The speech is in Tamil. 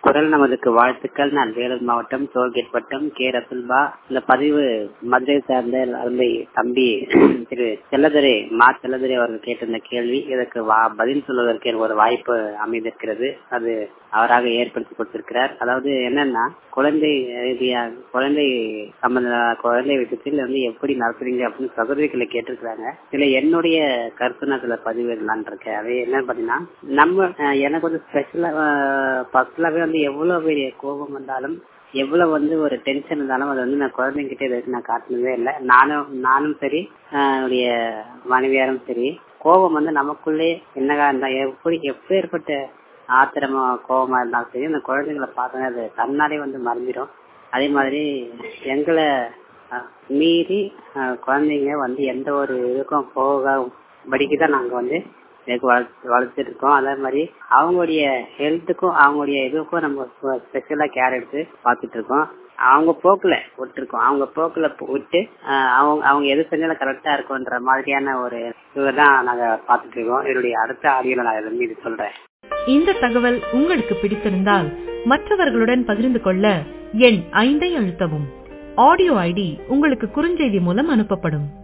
குரல் நமதுக்கு வாழ்த்துக்கள் நான் வேலூர் மாவட்டம் டோல்கேட் வட்டம் கே ரசுல்பா இந்த பதிவு மதுரை சார்ந்த அருமை தம்பி திரு செல்லதுரை மா செல்லதுரை அவர்கள் கேட்டிருந்த கேள்வி இதற்கு வா- பதில் சொல்வதற்கு எனக்கு ஒரு வாய்ப்பு அமைந்திருக்கிறது அது அவராக ஏற்படுத்தி கொடுத்திருக்கிறார் அதாவது என்னன்னா குழந்தை ரீதியா குழந்தை சம்பந்த குழந்தை விஷயத்தில் வந்து எப்படி நடத்துறீங்க அப்படின்னு சகோதரிகளை கேட்டிருக்கிறாங்க இதுல என்னுடைய கருத்து நான் இதுல பதிவிடலான் இருக்கேன் அது என்னன்னு பாத்தீங்கன்னா நம்ம அஹ், எனக்கு வந்து ஸ்பெஷலா ஃபர்ஸ்ட்லாவே வந்து எவ்வளவு பெரிய கோபம் வந்தாலும் எவ்வளவு வந்து ஒரு டென்ஷன் இருந்தாலும் அதை வந்து நான் குழந்தைங்கிட்ட இது வரைக்கும் நான் காட்டினதே இல்லை நானும் நானும் சரி ஆஹ் என்னுடைய மனைவியாரும் சரி கோபம் வந்து நமக்குள்ளே என்னகா இருந்தா எப்படி எப்பேற்பட்ட ஆத்திரமா கோபமா இருந்தாலும் சரி அந்த குழந்தைங்களை பார்த்தோன்னே அது தன்னாலே வந்து மறந்துடும் அதே மாதிரி எங்களை அஹ், மீறி அஹ், குழந்தைங்க வந்து எந்த ஒரு இதுக்கும் போகாபடிக்கு தான் நாங்க வந்து இதுக்கு வளர்த்து வளர்த்துட்டு இருக்கோம் அதே மாதிரி அவங்களுடைய ஹெல்த்துக்கும் அவங்களுடைய இதுக்கும் நம்ம ஸ்பெஷலா கேர் எடுத்து பார்த்துட்டு இருக்கோம் அவங்க போக்குல விட்டுருக்கோம் அவங்க போக்குல விட்டு ஆஹ் அவங்க அவங்க எது செஞ்சாலும் கரெக்டா இருக்கும்ன்ற மாதிரியான ஒரு இதுதான் நாங்க பார்த்துட்டு இருக்கோம் என்னுடைய அடுத்த ஆடியோல நான் இதை மீது சொல்றேன் இந்த தகவல் உங்களுக்கு பிடித்திருந்தால் மற்றவர்களுடன் பகிர்ந்து கொள்ள எண் ஐந்தை அழுத்தவும் ஆடியோ ஐடி உங்களுக்கு குறுஞ்செய்தி மூலம் அனுப்பப்படும்